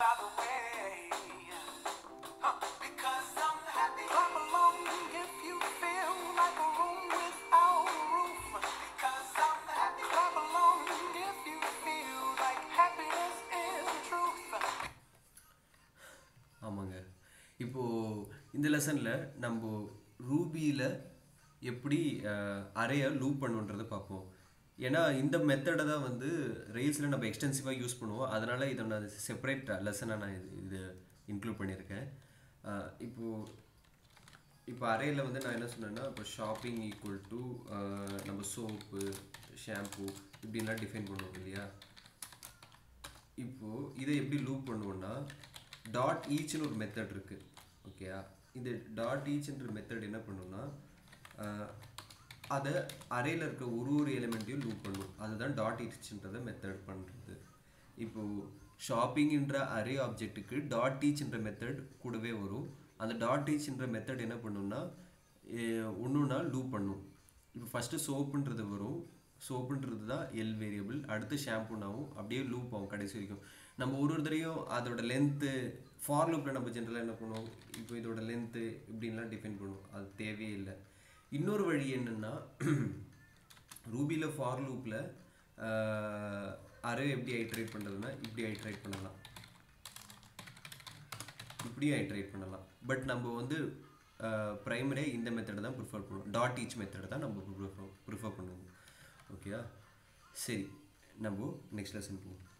by the way. Huh, Because I'm happy. Clap along if you feel like a room without a roof. Because I'm happy. Clap along if you feel like happiness is the truth. ஆமாங்க இப்போது இந்த லெசனில் நம்ம ரூபியில் எப்படி அறையை loop பண்ணுன்றதை பார்ப்போம் ஏன்னா இந்த மெத்தடை தான் வந்து ரெயில்ஸில் நம்ம எக்ஸ்டென்சிவாக யூஸ் பண்ணுவோம் அதனால் இதை நான் செப்பரேட் லெசனாக நான் இது இது இன்க்ளூட் பண்ணியிருக்கேன் அஹ், இப்போது இப்போ அறையில் வந்து நான் என்ன சொன்னேன்னா இப்போ ஷாப்பிங் ஈக்குவல் டு நம்ம சோப்பு ஷாம்பு இப்படின்லாம் டிஃபைன் பண்ணுவோம் இல்லையா இப்போது இதை எப்படி லூப் பண்ணுவோம்னா டாட் ஈச்னு ஒரு மெத்தட் இருக்குது ஓகேயா இந்த டாட் ஈச்ன்ற மெத்தட் என்ன பண்ணுன்னா அதை அறையில் இருக்க ஒரு ஒரு எலிமெண்ட்டையும் லூப் பண்ணும் அதுதான் டாட் ஈச்ன்றதை மெத்தட் பண்ணுறது இப்போது ஷாப்பிங்ன்ற அரே ஆப்ஜெக்ட்டுக்கு டாட் டீச்ன்ற மெத்தட் கூடவே வரும் அந்த டாட் டீச்ன்ற மெத்தட் என்ன பண்ணும்னா ஒன்றுனா லூப் பண்ணும் இப்போ ஃபஸ்ட்டு சோப்புன்றது வரும் சோப்புன்றது தான் எல் வேரியபிள் அடுத்து ஷாம்புனாவும் அப்படியே லூப் ஆகும் கடைசி வரைக்கும் நம்ம ஒரு ஒரு தடையும் அதோட லென்த்து ஃபார் லூப்பில் நம்ம ஜென்ரலாக என்ன பண்ணுவோம் இப்போ இதோட லென்த்து இப்படின்லாம் டிஃபைன் பண்ணுவோம் அது தேவையே இல்லை இன்னொரு வழி என்னென்னா ரூபியில் ஃபார் லூப்பில் அரே எப்படி ஐட்ரேட் பண்ணுறதுன்னா இப்படி ஐட்ரேட் பண்ணலாம் இப்படியும் ஐட்ரேட் பண்ணலாம் பட் நம்ம வந்து ப்ரைமரே இந்த மெத்தடை தான் ப்ரிஃபர் பண்ணுவோம் டாட் ஈச் மெத்தடை தான் நம்ம ப்ரிஃபர் ப்ரிஃபர் பண்ணுவோம் ஓகேயா சரி நம்ம நெக்ஸ்ட் லெசன் போவோம்